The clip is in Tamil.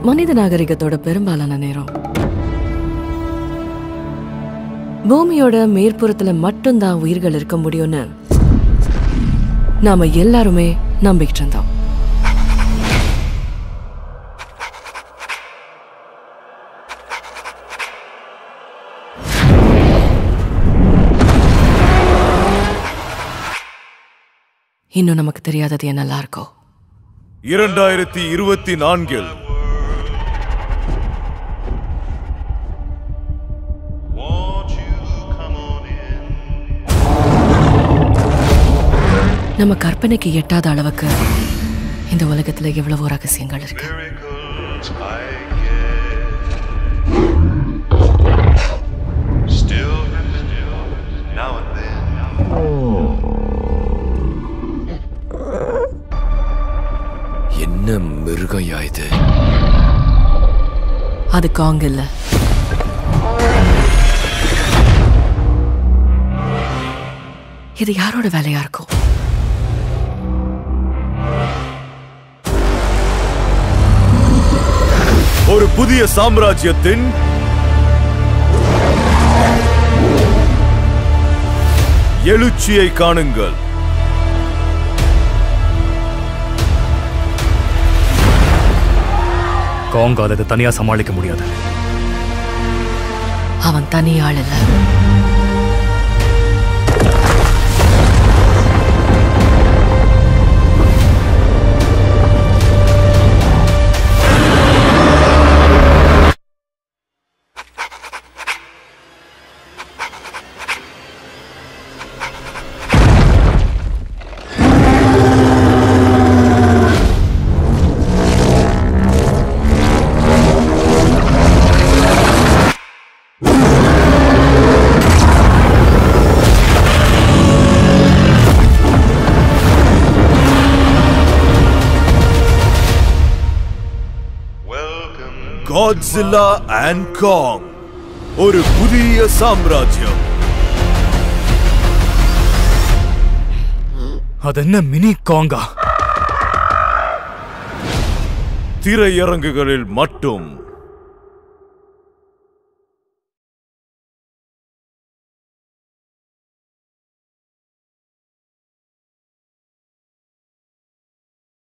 மனித நாகரிகத்தோட பெரும்பாலான நேரம் பூமியோட மேற்புறத்துல மட்டும்தான் உயிர்கள் இருக்க முடியும்னு நாம எல்லாருமே நம்பிக்கிட்டு இருந்தோம் இன்னும் நமக்கு தெரியாதது என்னெல்லாம் இருக்கோ இரண்டாயிரத்தி இருபத்தி நான்கில் நம்ம கற்பனைக்கு எட்டாத அளவுக்கு இந்த உலகத்துல எவ்வளவோ ரகசியங்கள் இருக்கு Still and still, now and then. என்ன மிருகயா இது அது காங் இல்ல இது யாரோட வேலையா இருக்கும் ஒரு புதிய சாம்ராஜ்யத்தின் எழுச்சியை காணுங்கள் காங்கால் அதை தனியா சமாளிக்க முடியாது அவன் தனி ஆள் இல்ல Welcome. காட்ஸில்லா அண்ட் காங் ஒரு புதிய சாம்ராஜ்யம் அது என்ன மினி காங்கா திரையரங்குகளில் மட்டும்